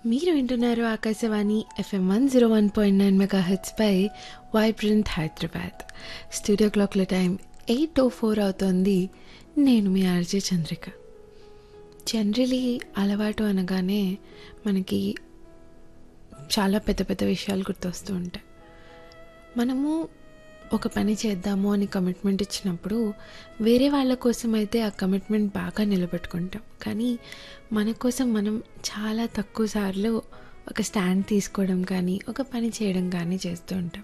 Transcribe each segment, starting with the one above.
మీరు వింటున్నారు Akashvani FM one zero one point nine mega హెచ్పై వైబ్రెంట్ హైదరాబాద్ స్టూడియో క్లాక్ల టైం ఎయిట్ ఓ ఫోర్ అవుతోంది నేను మీ ఆర్జే చంద్రిక జనరలీ అలవాటు అనగానే మనకి చాలా పెద్ద పెద్ద విషయాలు గుర్తొస్తూ ఉంటాయి మనము ఒక పని చేద్దాము అని కమిట్మెంట్ ఇచ్చినప్పుడు వేరే వాళ్ళ కోసం అయితే ఆ కమిట్మెంట్ బాగా నిలబెట్టుకుంటాం కానీ మన కోసం మనం చాలా తక్కువ సార్లు ఒక స్టాండ్ తీసుకోవడం కానీ ఒక పని చేయడం కానీ చేస్తూ ఉంటాం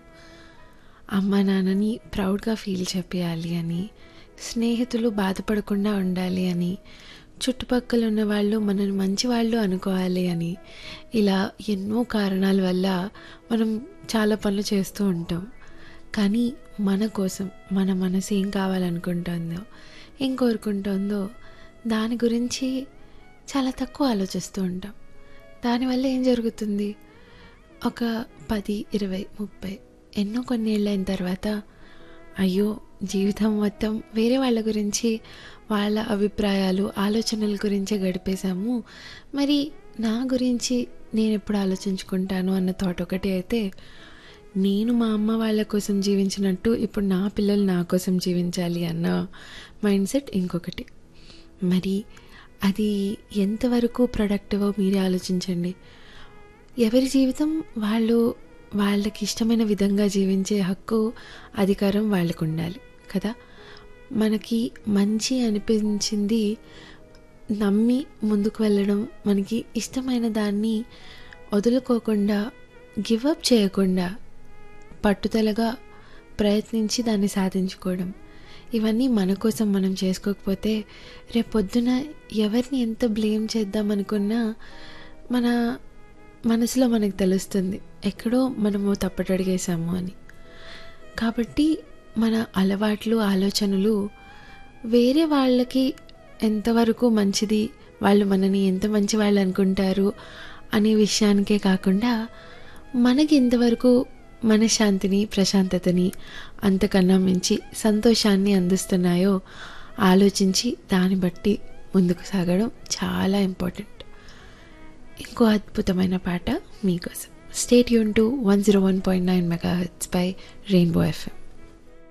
అమ్మ నాన్నని ప్రౌడ్గా ఫీల్ చెప్పేయాలి అని స్నేహితులు బాధపడకుండా ఉండాలి అని చుట్టుపక్కల ఉన్న వాళ్ళు మనల్ని మంచి వాళ్ళు అనుకోవాలి అని ఇలా ఎన్నో కారణాల వల్ల మనం చాలా పనులు చేస్తూ ఉంటాం కానీ మన కోసం మన మనసు ఏం కావాలనుకుంటుందో ఏం కోరుకుంటుందో దాని గురించి చాలా తక్కువ ఆలోచిస్తూ ఉంటాం దానివల్ల ఏం జరుగుతుంది ఒక పది ఇరవై ముప్పై ఎన్నో కొన్నేళ్ళు అయిన తర్వాత అయ్యో జీవితం మొత్తం వేరే వాళ్ళ గురించి వాళ్ళ అభిప్రాయాలు ఆలోచనల గురించే గడిపేశాము మరి నా గురించి నేను ఎప్పుడు ఆలోచించుకుంటాను అన్న థాట్ ఒకటి అయితే నేను మా అమ్మ వాళ్ళ కోసం జీవించినట్టు ఇప్పుడు నా పిల్లలు నా కోసం జీవించాలి అన్న మైండ్ సెట్ ఇంకొకటి మరి అది ఎంతవరకు ప్రొడక్టివో మీరే ఆలోచించండి ఎవరి జీవితం వాళ్ళు వాళ్ళకి ఇష్టమైన విధంగా జీవించే హక్కు అధికారం వాళ్ళకు ఉండాలి కదా మనకి మంచి అనిపించింది నమ్మి ముందుకు వెళ్ళడం మనకి ఇష్టమైన దాన్ని వదులుకోకుండా గివ్ అప్ చేయకుండా పట్టుదలగా ప్రయత్నించి దాన్ని సాధించుకోవడం ఇవన్నీ మన కోసం మనం చేసుకోకపోతే రేపొద్దున ఎవరిని ఎంత బ్లేమ్ చేద్దాం అనుకున్నా మన మనసులో మనకు తెలుస్తుంది ఎక్కడో మనము తప్పటడిగేసాము అని కాబట్టి మన అలవాట్లు ఆలోచనలు వేరే వాళ్ళకి ఎంతవరకు మంచిది వాళ్ళు మనని ఎంత మంచి వాళ్ళు అనుకుంటారు అనే విషయానికే కాకుండా మనకి ఎంతవరకు మనశ్శాంతిని ప్రశాంతతని అంతకన్నా మించి సంతోషాన్ని అందిస్తున్నాయో ఆలోచించి దాన్ని బట్టి ముందుకు సాగడం చాలా ఇంపార్టెంట్ ఇంకో అద్భుతమైన పాట మీకోసం స్టేట్ యూన్ to one zero one point nine mega hertz by rainbow FM